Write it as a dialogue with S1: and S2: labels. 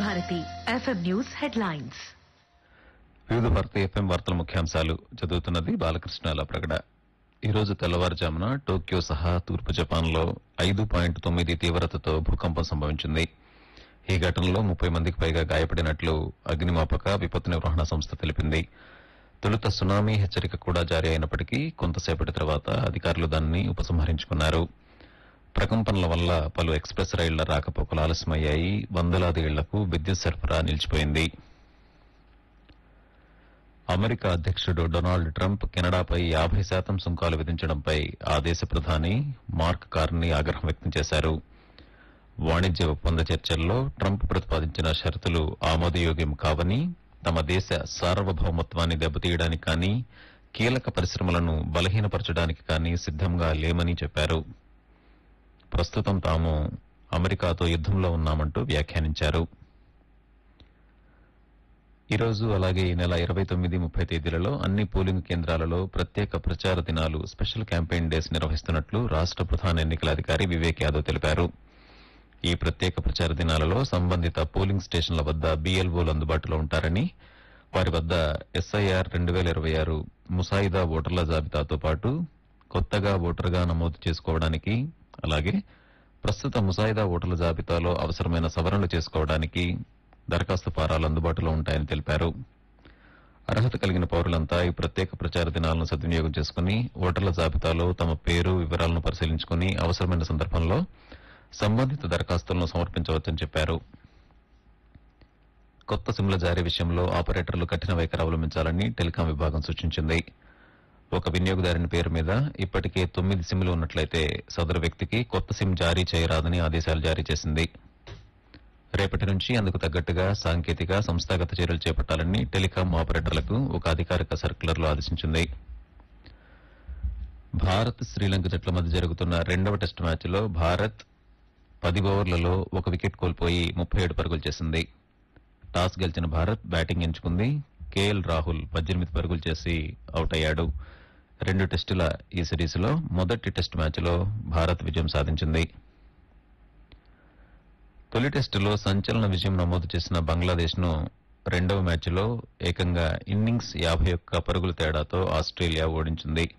S1: Bharati FM news headlines
S2: వివిధ భారత FM వార్తల ముఖ్యాంశాలు చదువుతున్నది బాలకృష్ణ ప్రగడ ఈ రోజు తెల్లవారుజామున టోక్యో సహా తూర్పు జపాన్లో ఐదు పాయింట్ తొమ్మిది తీవ్రతతో భూకంపం సంభవించింది ఈ ఘటనలో ముప్పై మందికి పైగా గాయపడినట్లు అగ్నిమాపక విపత్తు నిర్వహణ సంస్థ తెలిపింది తొలుత సునామీ హెచ్చరిక కూడా జారీ అయినప్పటికీ కొంతసేపటి తర్వాత అధికారులు దానిని ఉపసంహరించుకున్నారు ప్రకంపనల వల్ల పలు ఎక్స్ప్రెస్ రైళ్ల రాకపోకలు ఆలస్యమయ్యాయి వందలాది ఇళ్లకు విద్యుత్ సరఫరా నిలిచిపోయింది అమెరికా అధ్యక్షుడు డొనాల్డ్ ట్రంప్ కెనడాపై యాభై శాతం సుంకాలు విధించడంపై ఆ దేశ ప్రధాని మార్క్ కార్ని ఆగ్రహం వ్యక్తం చేశారు వాణిజ్య ఒప్పంద చర్చల్లో ట్రంప్ ప్రతిపాదించిన షరతులు ఆమోదయోగ్యం కావని తమ దేశ సార్వభౌమత్వాన్ని దెబ్బతీయడానికి కానీ కీలక పరిశ్రమలను బలహీనపరచడానికి కానీ సిద్దంగా లేమని చెప్పారు ప్రస్తుతం తాము అమెరికాతో యుద్దంలో ఉన్నామంటూ వ్యాఖ్యానించారు ఈ రోజు అలాగే ఈ నెల ఇరవై తొమ్మిది ముప్పై తేదీలలో అన్ని పోలింగ్ కేంద్రాలలో ప్రత్యేక ప్రచార దినాలు స్పెషల్ క్యాంపెయిన్ డేస్ నిర్వహిస్తున్నట్లు రాష్ట ప్రధాన ఎన్నికల అధికారి వివేక్ యాదవ్ తెలిపారు ఈ ప్రత్యేక ప్రచార దినాలలో సంబంధిత పోలింగ్ స్టేషన్ల వద్ద బీఎల్ఓలు అందుబాటులో ఉంటారని వారి వద్ద ఎస్ఐఆర్ రెండు వేల ఇరవై ఆరు ముసాయిదా ఓటర్ల జాబితాతో పాటు కొత్తగా ఓటర్గా నమోదు చేసుకోవడానికి అలాగే ప్రస్తుత ముసాయిదా ఓటర్ల జాబితాలో అవసరమైన సవరణలు చేసుకోవడానికి దరఖాస్తు ఫారాలు అందుబాటులో ఉంటాయని తెలిపారు అర్హత కలిగిన పౌరులంతా ఈ ప్రత్యేక ప్రచార దినాలను సద్వినియోగం చేసుకుని ఓటర్ల జాబితాలో తమ పేరు వివరాలను పరిశీలించుకుని అవసరమైన సందర్భంలో సంబంధిత దరఖాస్తులను సమర్పించవచ్చని చెప్పారు కొత్త సిమ్ల జారీ విషయంలో ఆపరేటర్లు కఠిన వైఖరి అవలంబించాలని టెలికాం విభాగం సూచించింది ఒక వినియోగదారుని పేరు మీద ఇప్పటికే తొమ్మిది సిమ్లు ఉన్నట్లయితే సదరు వ్యక్తికి కొత్త సిమ్ జారీ చేయరాదని ఆదేశాలు జారీ చేసింది రేపటి నుంచి అందుకు తగ్గట్టుగా సాంకేతిక సంస్థాగత చర్యలు చేపట్టాలని టెలికాం ఆపరేటర్లకు ఒక అధికారిక సర్క్యులర్లో ఆదేశించింది భారత్ శ్రీలంక జట్ల మధ్య జరుగుతున్న రెండవ టెస్టు మ్యాచ్లో భారత్ పది ఓవర్లలో ఒక వికెట్ కోల్పోయి ముప్పై ఏడు పరుగులు చేసింది టాస్ గెలిచిన భారత్ బ్యాటింగ్ ఎంచుకుంది కేఎల్ రాహుల్ పద్దెనిమిది పరుగులు చేసి అవుట్ అయ్యాడు రెండు టెస్టుల ఈ సిరీస్లో మొదటి టెస్టు మ్యాచ్లో భారత్ విజయం సాధించింది తొలి టెస్టులో సంచలన విజయం నమోదు చేసిన బంగ్లాదేశ్ ను రెండవ మ్యాచ్లో ఏకంగా ఇన్నింగ్స్ యాభై ఒక్క పరుగుల తేడాతో ఆస్ట్రేలియా ఓడించింది